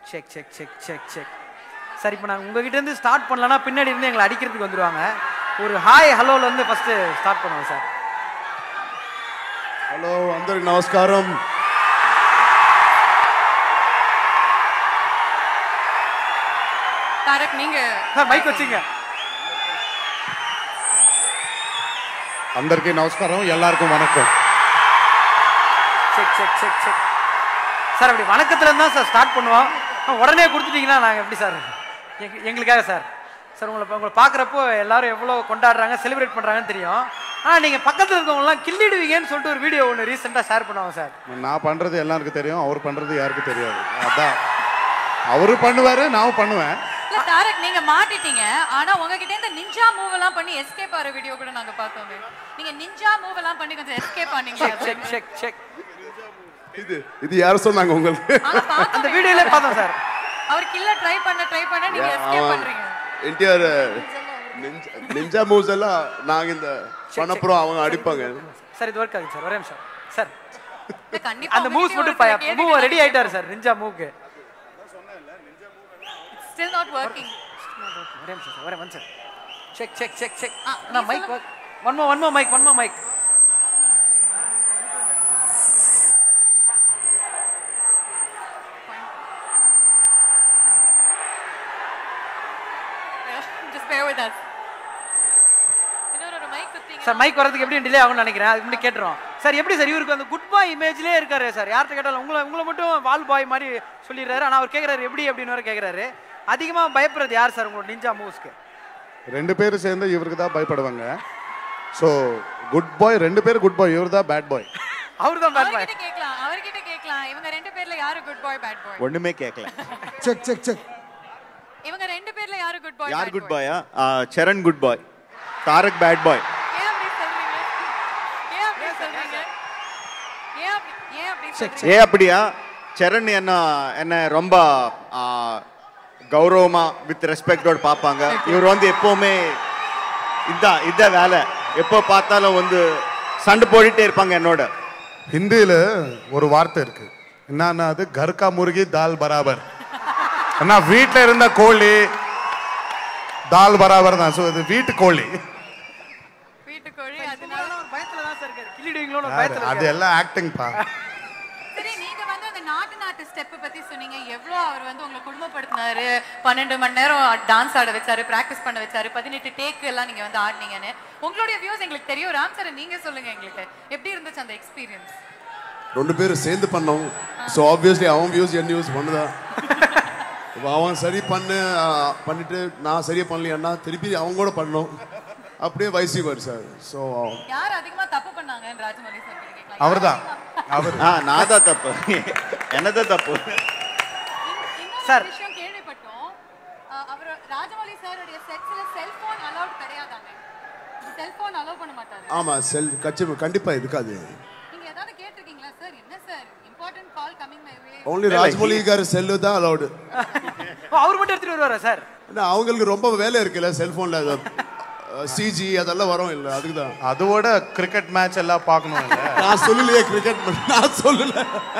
Check check check check check சரி இப்போ நாங்கள் உங்ககிட்ட இருந்து ஸ்டார்ட் பண்ணலன்னா பின்னாடி இருந்து எங்களை அடிக்கிறதுக்கு வந்துடுவாங்க ஒரு ஹாய் ஹலோல இருந்து ஃபர்ஸ்ட் ஸ்டார்ட் பண்ணுவோம் சார் హలో అందరికి నమస్కారం தாரக் நீங்க சார் மைக் வச்சுங்க అందరికీ నమస్కారం ఎల్లారికం వణకం check check check check sir அப்படி வணக்கத்துல இருந்து தான் சார் ஸ்டார்ட் பண்ணுவோம் ஆ, உடனே கொடுத்துட்டீங்கன்னா நாங்கள் எப்படி சார் எங்க- எங்களுக்காக சார் சார் உங்களை உங்களை பார்க்குறப்போ எல்லாரும் எவ்வளோ கொண்டாடுறாங்க செலிப்ரேட் பண்ணுறாங்கன்னு தெரியும் ஆனால் நீங்கள் பக்கத்தில் இருக்கவங்கலாம் கிள்ளிடுவீங்கன்னு சொல்லிட்டு ஒரு வீடியோ ஒன்று ரீசெண்டாக ஷேர் பண்ணுவாங்க சார் நான் பண்றது எல்லாருக்கும் தெரியும் அவர் பண்றது யாருக்கும் தெரியாது அதான் அவரு பண்ணுவாரு நான் பண்ணுவேன் இல்ல தாரக் நீங்க மாட்டிட்டீங்க ஆனா உங்ககிட்ட இந்த நிஞ்சா மூவ் எல்லாம் பண்ணி எஸ்கேப் ஆற வீடியோ கூட நாங்க பார்த்தோமே நீங்க நிஞ்சா மூவ் எல்லாம் பண்ணி கொஞ்சம் எஸ்கேப் பண்ணீங்க செக் செக் செக் செக் இது இது யார் சொன்னாங்க உங்களுக்கு ஆனா பார்த்தோமே. அந்த வீடியோலே பார்த்தோம் சார் அவர் கில்ல ட்ரை பண்ண ட்ரை பண்ண நீங்க எஸ்கேப் பண்றீங்க என்டிஆர் நிஞ்சா மூவ்ஸ் எல்லாம் நாங்க இந்த பண்ணப்புறம் அவங்க அடிப்பாங்க சார் இது ஒர்க் ஆகுது சார் ஒரே நிமிஷம் சார் இல்ல, கண்டிப்பா அந்த மூவ்ஸ் மட்டும் மூவ் ரெடி ஆயிட்டாரு சார் நிஞ்சா மூவ்க்கு ஸ்டில் நாட் வர்க்கிங் ஒரே நிமிஷம் சார் ஒரே one sir check check check check ஆ, நான் நீ மைக் சொல்லுங்க. One more one more mike one more mike just bear with us இன்னொரு ஒரு மைக் குத்தீங்க சார் மைக் வரதுக்கு எப்படி டிலே ஆகும்னு நினைக்கிறேன் அதுக்கு முன்னாடி கேட்டுரும் சார் எப்படி சார் இவருக்கு அந்த குட் பாய் இமேஜ்லேயே இருக்காரு சார் யார்கிட்ட கேட்டாலும் உங்களை உங்களை மட்டும் வால் பாய் மாதிரி சொல்லிடுறாரு ஆனால் அவர் கேட்குறாரு எப்படி அப்படின்னு வேற கேட்குறாரு அதிகமாக பயப்படுறது யார் சார் உங்களோட நிஞ்சா மூவ்ஸ்க்கு ரெண்டு பேரும் சேர்ந்து இவருக்கு தான் பயப்படுவாங்க ஸோ குட் பாய் ரெண்டு பேரும் குட் பாய் இவர் தான் பேட் பாய் அவர் தான் பேட் பாய் அவர்கிட்ட கேட்கலாம் அவர்கிட்ட கேட்கலாம் இவங்க ரெண்டு பேர்ல யாரு குட் பாய் பேட் பாய் ஒண்ணுமே கேட்கல செக் செக் செக் இவங்க ரெண்டு பேர்ல யாரு குட் பாய் யார் குட் பாயா Charan good boy Tarak bad boy ஏன் அப்படி சொல்றீங்க ஏன் அப்படி சொல்றீங்க ஏன் அப்படி ஏன் அப்படி சொல்றீங்க ஏ அப்படியா சரண் என்ன என்ன ரொம்ப ஆ, கௌரவமா வித் ரெஸ்பெக்டோட பார்ப்பாங்க இவர் வந்து எப்பவுமே இதான் இதான் வேலை எப்போ பார்த்தாலும் வந்து சண்டை போட்டுட்டே இருப்பாங்க என்னோட ஹிந்தியில ஒரு வார்த்தை இருக்கு என்னன்னா அது கர்கா முருகி தால் பராபர் ஏன்னா வீட்டில் இருந்த கோழி தால் பராபர் தான் ஸோ இது வீட்டு கோழி வீட்டுக்கோழி அதனால பயத்தில் தான் சார் இருக்காரு கிள்ளிடுவீங்களோட யாரு? பயத்தில் அது எல்லாம் ஆக்டிங் பா சரி நீங்க வந்து அந்த நாட்டு நாட்டு ஸ்டெப் பத்தி சொன்னீங்க எவ்வளவு அவர் வந்து உங்களை குடும்பப்படுத்தினாரு பன்னெண்டு மணி நேரம் டான்ஸ் ஆட வச்சாரு பிராக்டிஸ் பண்ண வச்சாரு பதினெட்டு டேக் எல்லாம் நீங்க வந்து ஆடினீங்கன்னு உங்களுடைய வியூஸ் எங்களுக்கு தெரியும் ராம் சார் நீங்க சொல்லுங்க எங்களுக்கு எப்படி இருந்துச்சு அந்த எக்ஸ்பீரியன்ஸ் ரெண்டு பேரும் சேர்ந்து பண்ணோம் ஸோ ஆப்வியஸ்லி அவன் வியூஸ் என் வியூஸ் ஒண்ணுதான் இப்போ அவன் சரி பண்ணு ஆ, பண்ணிட்டு நான் சரியா பண்ணலையான்னா திருப்பி அவங்க கூட பண்ணோம் அப்படியே வைசி வரும் சார் ஸோ யார் அதிகமா தப்பு பண்ணாங்கன்னு ராஜமௌலி சார் கிட்ட கேட்கலாம். அவர்தான் அவர் ஆ நான் தான் தப்பு என்னதான் தப்பு இன்னொரு சார். விஷயம் கேள்விப்பட்டோம் அஹ், அவர் ராஜமௌலி சாருடைய செட்ஸ்ல செல்போன் அலௌட் கிடையாதாங்க செல்போன் அலோவ் பண்ண மாட்டாரு ஆமாம் செல் கட்சி கண்டிப்பாக இருக்காது நீங்க ஏதாவது கேட்டிருக்கீங்களா சார் என்ன sir important call coming my way only Rajamouli garu cell தான் அலௌடு ஓ, அவர் மட்டும் எடுத்துட்டு வருவாரா சார் ஏன்னா அவங்களுக்கு ரொம்ப வேலை இருக்குல்ல செல்ஃபோனில் சிஜி அதெல்லாம் வரும் இல்லை அதுக்கு தான் அதோட கிரிக்கெட் மேட்ச் எல்லாம் பார்க்கணும் இல்ல நான் சொல்லலையே கிரிக்கெட் நான் சொல்லல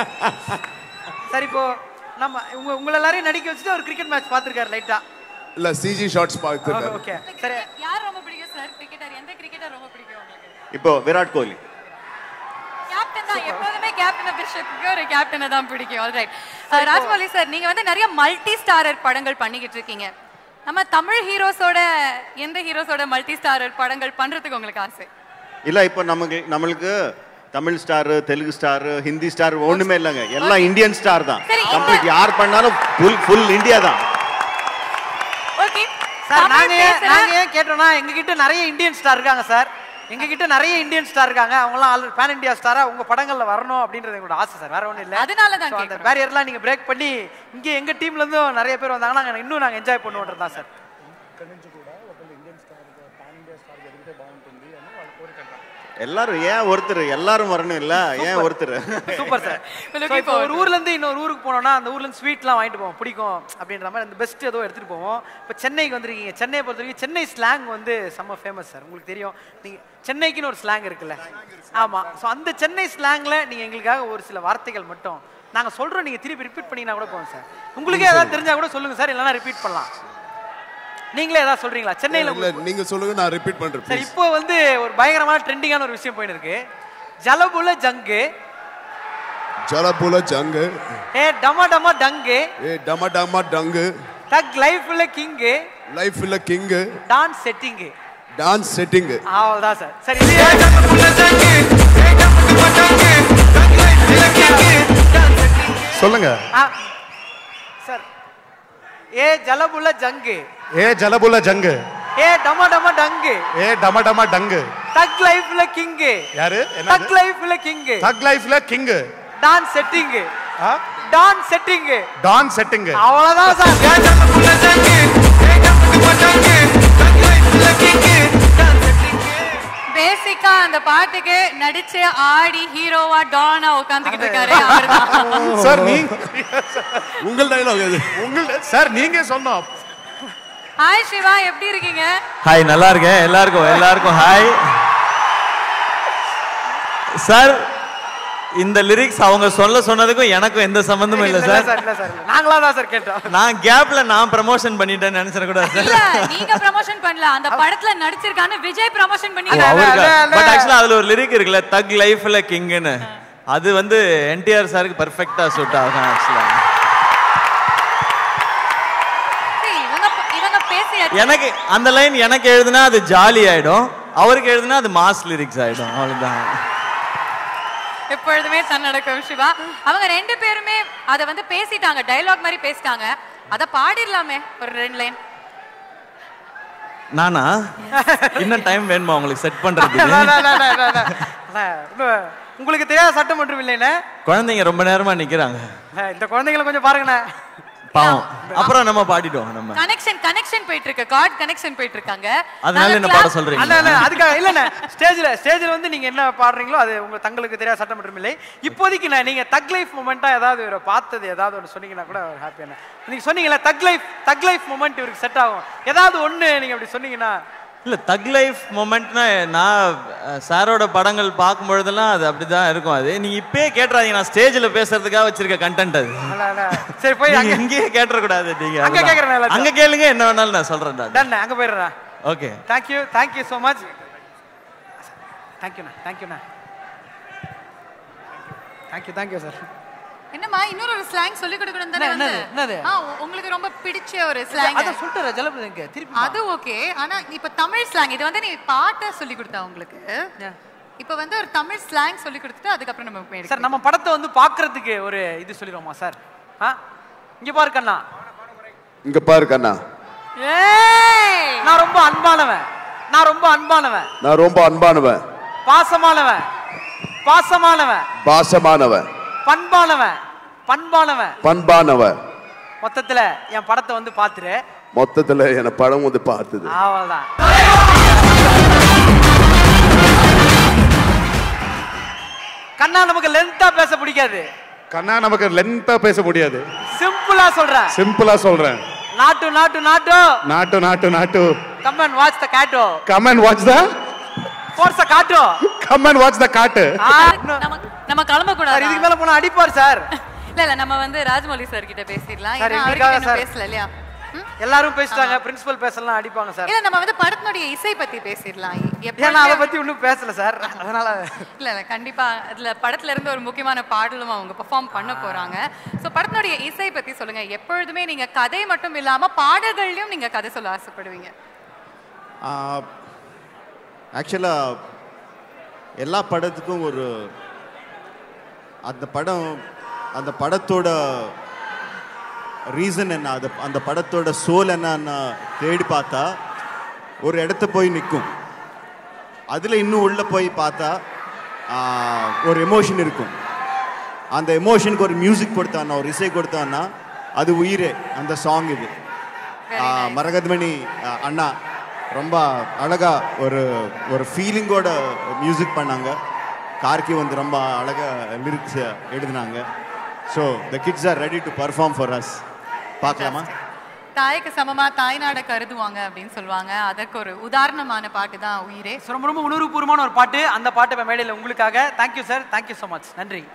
சார் இப்போ நம்ம உங்க உங்களை எல்லாரையும் நடிக்க வச்சுட்டு அவர் கிரிக்கெட் மேட்ச் பார்த்துருக்காரு லைட்டா இல்லை சிஜி ஷார்ட்ஸ் பார்த்துருக்காரு ஓகே சரி யார் ரொம்ப பிடிக்கும் சார் கிரிக்கெட்டர் எந்த கிரிக்கெட்டர் ரொம்ப பிடிக்கும் உங்களுக்கு இப்போ விராட் கோலி கேப்டன் தான் எப்போதுமே கேப்டன் ஆஃப் தி ஷிப்க்கு ஒரு கேப்டனை தான் பிடிக்கும் ஆல்ரைட் ராஜமௌலி சார் நீங்க வந்து நிறைய மல்டி ஸ்டாரர் படங்கள் பண்ணிக்கிட்டு இருக்கீங்க நம்ம தமிழ் ஹீரோஸோட எந்த ஹீரோஸோட மல்டி ஸ்டாரர் படங்கள் பண்றதுக்கு உங்களுக்கு ஆசை இல்ல இப்போ நமக்கு நம்மளுக்கு Tamil star Telugu star Hindi star ஒண்ணுமே இல்லைங்க எல்லாம் இந்தியன் ஸ்டார் தான் சரி, இந்த- கம்ப்ளீட் யார் பண்ணாலும் ஃபுல் ஃபுல் இந்தியா தான் ஓகே சார் நாங்க ஏன் நாங்க ஏன் கேட்டோம்னா எங்க கிட்ட நிறைய இந்தியன் ஸ்டார் இருக்காங்க சார் எங்க கிட்ட நிறைய இந்தியன் ஸ்டார் இருக்காங்க அவங்கலாம் ஆல்ரெடி பேன் இந்தியா ஸ்டாரா உங்க படங்கள்ல வரணும் அப்படின்றது எங்களோட ஆசை சார் வேற ஒண்ணும் இல்ல அதனால தான் So, அந்த கேக்குறோம். பேரியர்லாம் நீங்க பிரேக் பண்ணி இங்க எங்க டீம்ல இருந்தும் நிறைய பேர் வந்தாங்கன்னா நாங்க இன்னும் நாங்க என்ஜாய் பண்ணுவோன்றது தான் சார் எல்லாரும் ஏன் ஒருத்தர் எல்லாரும் வரணும் இல்ல ஏன் ஒருத்தர் சூப்பர் சார் Looking இப்போ ஒரு ஊர்ல இருந்து இன்னொரு ஊருக்கு போனோம்னா அந்த ஊர்ல இருந்து ஸ்வீட்லாம் வாங்கிட்டு போவோம் பிடிக்கும் அப்படின்ற மாதிரி அந்த பெஸ்ட் ஏதோ எடுத்துட்டு போவோம் இப்போ சென்னைக்கு வந்திருக்கீங்க சென்னையை பொறுத்த வரைக்கும் சென்னை ஸ்லாங் வந்து செம்ம ஃபேமஸ் சார் உங்களுக்கு தெரியும் நீங்க சென்னைக்குன்னு ஒரு ஸ்லாங் இருக்குல்ல ஆமா ஸோ அந்த சென்னை ஸ்லாங்ல நீங்க எங்களுக்காக ஒரு சில வார்த்தைகள் மட்டும் நாங்க சொல்றோம் நீங்க திருப்பி ரிப்பீட் பண்ணீங்கன்னா கூட போதும் சார் உங்களுக்கே ஏதாவது தெரிஞ்சா கூட சொல்லுங்க சார் இல்லைன்னா ரிப்பீட் பண்ணலாம் நீங்களே ஏதாவது சொல்றீங்களா சென்னையில இல்ல நீங்க சொல்லுங்க நான் ரிப்பீட் பண்றேன் சார் please. இப்போ வந்து ஒரு பயங்கரமான ட்ரெண்டிங்கான ஒரு விஷயம் போயின்னு இருக்கு ஜலபுல ஜங்கு ஜலபுல ஜங்கு ஏ டம டம டங்கு ஏ டம டம டங்கு டக் லைஃப்ல கிங்கு லைஃப் இல்ல king dance setting dance setting அவ்வளவுதான் சார் சரி இது சொல்லுங்க ஆ, சார் ஏ ஜலபுல ஜங்கு ஏ ஜலபுல ஜங்கு ஏ டம டம டங்கு ஏ டம டம டங்கு தக் லைஃப்ல கிங்கு யாரு தக் லைஃப்ல கிங்கு தக் லைஃப்ல king dance setting dance setting don setting அவ்வளவுதான் சார் பேசிக்கா அந்த பாட்டுக்கு நடிச்சு ஆடி ஹீரோவா டானா உட்காந்துக்கிட்டு இருக்காரு அவர்தான் சார் நீங்க உங்கள் டைலாக் அது உங்கள சார் நீங்க சொன்னோம் ஹாய் சிவா எப்படி இருக்கீங்க ஹாய் நல்லா இருக்கேன் எல்லாருக்கும் எல்லாருக்கும் ஹாய் சார் இந்த லிரிக்ஸ் அவங்க சொல்ல சொன்னதுக்கும் எனக்கும் எந்த சம்பந்தமும் இல்லை இல்ல சார் சார் இல்ல சார் இல்ல. நாங்களா தான் சார் கேட்டோம் நான் கேப்ல நான் ப்ரமோஷன் பண்ணிட்டேன்னு நினைச்சிட கூடாது இல்ல நீங்க ப்ரமோஷன் பண்ணல அந்த படத்துல நடிச்சிருக்கான்னு விஜய் ப்ரமோஷன் பண்ணி அதான், அவருக்கு அதான், அதான். பட் ஆக்சுவலா அதுல ஒரு லிரிக் இருக்குல்ல தக் லைஃப்ல கிங்னு அது வந்து என்டிஆர் சாருக்கு பர்ஃபெக்டா சூட் ஆகும் ஆக்சுவலா சரி, இவங்க இவங்க பேசியாச்சு எனக்கு அந்த லைன் எனக்கு எழுதுனா அது ஜாலி ஆயிடும் அவருக்கு எழுதுனா அது மாஸ் லிரிக்ஸ் ஆயிடும் அவ்வளவுதான் எப்பொழுதுமே தன்னடக்கம் சிவா அவங்க ரெண்டு பேருமே அத வந்து பேசிட்டாங்க டயலாக் மாதிரி பேசிட்டாங்க அத பாடிடலாமே ஒரு ரெண்டு லைன் நானா இன்னும் டைம் வேணுமா உங்களுக்கு செட் பண்றதுக்கு அதான், அதான், அதான், அதான், அதான். அதான், இன்னும் உங்களுக்கு தெரியாத சட்டம் ஒன்றும் இல்லைண்ணே குழந்தைங்க ரொம்ப நேரமா நிக்கிறாங்க அஹ், இந்த குழந்தைங்களை கொஞ்சம் பாருங்கண்ணே பாவம் அப்புறம் நம்ம பாடிடுவோம் நம்ம கனெக்ஷன் கனெக்ஷன் போயிட்டு இருக்கு கார்ட் கனெக்ஷன் போயிட்டு இருக்காங்க அதனால நாங்க என்ன clap- பாட அண்ணா சொல்றீங்க அண்ணா, அதுக்காக இல்லண்ணே ஸ்டேஜ்ல ஸ்டேஜ்ல வந்து நீங்க என்ன பாடுறீங்களோ அது உங்க தங்களுக்கு தெரியாத சட்டம் மற்றும் இல்லை இப்போதைக்கு நான் நீங்க தக் லைஃப் மூமெண்டா ஏதாவது இவரை பார்த்தது ஏதாவது ஒன்று சொன்னீங்கன்னா கூட ஹாப்பியான நீங்க சொன்னீங்களா தக் லைஃப் தக் லைஃப் மூமெண்ட் இவருக்கு செட் ஆகும் ஏதாவது ஒண்ணு நீங்க அப்படி சொன்னீங்கன்னா இல்ல தக் லைஃப் மொமெண்ட்னா நான் அஹ், சாரோட படங்கள் பார்க்கும் பொழுதெல்லாம் அது அப்படிதான் இருக்கும் அது நீங்க இப்பயே கேட்டுறாதீங்க நான் ஸ்டேஜ்ல பேசுறதுக்காக வச்சிருக்க கண்டென்ட் அது அண்ணா, அண்ணா. சரி போய் நீங்க அங்க இங்கேயே கேட்டுற கூடாது நீங்க அங்க அதெல்லாம். கேக்குறேன் எல்லாத்தையும். அங்க கேளுங்க என்ன வேணாலும் நான் சொல்றேன் நான் டன் அங்க போயிடுறேன் okay thank you thank you so much தேங்க்யூண்ணா தேங்க்யூண்ணா தேங்க்யூ தேங்க்யூ சார் என்னம்மா இன்னொரு ஒரு ஸ்லாங் சொல்லி கொடுக்கணும் தானே என்ன, வந்து என்னது, என்னது? ஆ, உ- உங்களுக்கு ரொம்ப பிடிச்ச ஒரு ஸ்லாங் அதான் சொல்லிட்டு ஜலபதிங்க திருப்பி அது ஓகே ஆனா இப்ப தமிழ் ஸ்லாங் இது வந்து நீ பாட்ட சொல்லி கொடுத்தா உங்களுக்கு இப்ப வந்து ஒரு தமிழ் ஸ்லாங் சொல்லி கொடுத்துட்டு அதுக்கப்புறம் நம்ம போய் சார் நம்ம படத்தை வந்து பார்க்கிறதுக்கு ஒரு இது சொல்லிடுவோமா சார் ஆ இங்க பாரு கண்ணா இங்க பாரு கண்ணா ஏய் நான் ரொம்ப அன்பானவன் நான் ரொம்ப அன்பானவன் நான் ரொம்ப அன்பானவன் பாசமானவன் பாசமானவன் பாசமானவன் பண்பானவன் பண்பானவன் பண்பானவன் மொத்தத்துல என் படத்தை வந்து பாத்துரு மொத்தத்துல என படம் வந்து பார்த்தது அவ்வளவுதான் கண்ணா நமக்கு லென்த்தா பேச பிடிக்காது கண்ணா நமக்கு லென்த்தா பேச முடியாது சிம்பிளா சொல்றேன் சிம்பிளா சொல்றேன் நாட்டு நாட்டு நாட்டு நாட்டு நாட்டு நாட்டு கம் அண்ட் வாட்ச் த கேட்டோ come and watch the force காட்டோ கம் அண்ட் வாட்ச் த காட்டு நம்ம நம்ம கிளம்ப சார் கூடாது இதுக்கு மேல போனா அடிப்பார் சார் இல்ல இல்ல நம்ம வந்து ராஜமௌலி சார் கிட்ட பேசிடலாம் சார், ஏன்னா எங்களுக்காக அவர்கிட்ட இன்னும் சார். பேசல இல்லையா ம்? எல்லாரும் பேசிட்டாங்க பிரின்சிபல் பேசலாம் அடிப்பாங்க சார் இல்ல நம்ம வந்து படத்தினுடைய இசை பத்தி பேசிடலாம் ஏன்னா அதை எப்ப பத்தி ஒன்றும் பேசல சார் அதனால இல்ல இல்ல கண்டிப்பா அதுல படத்துல இருந்து ஒரு முக்கியமான பாடலும் அவங்க பெர்ஃபார்ம் பண்ண போறாங்க சோ படத்தினுடைய இசை பத்தி சொல்லுங்க எப்பொழுதுமே நீங்க கதை மட்டும் இல்லாம பாடல்கள்லயும் நீங்க கதை சொல்ல ஆசைப்படுவீங்க ஆக்சுவலாக எல்லா படத்துக்கும் ஒரு அந்த படம் அந்த படத்தோட ரீசன் என்ன அது அந்த படத்தோட சோல் என்னன்னு தேடி பார்த்தா ஒரு இடத்த போய் நிற்கும் அதில் இன்னும் உள்ளே போய் பார்த்தா ஆ, ஒரு எமோஷன் இருக்கும் அந்த எமோஷனுக்கு ஒரு மியூசிக் கொடுத்தான்னா ஒரு இசை கொடுத்தான்னா அது உயிரே அந்த சாங் இது ஆ, மரகதமணி ஆ, அண்ணா ரொம்ப அழகா ஒரு ஒரு ஃபீலிங்கோட மியூசிக் பண்ணாங்க கார்கி வந்து ரொம்ப அழகா லிரிக்ஸ் எழுதினாங்க so the kids are ready to perform for us பார்க்கலாமா தாய்க்கு சமமா தாய்நாட கருதுவாங்க அப்படின்னு சொல்லுவாங்க அதற்கு ஒரு உதாரணமான பாட்டு தான் உயிரே ரொம்ப ரொம்ப உணர்வுபூர்வமான ஒரு பாட்டு அந்த பாட்டு இப்ப மேடையில் உங்களுக்காக thank you sir thank you so much நன்றி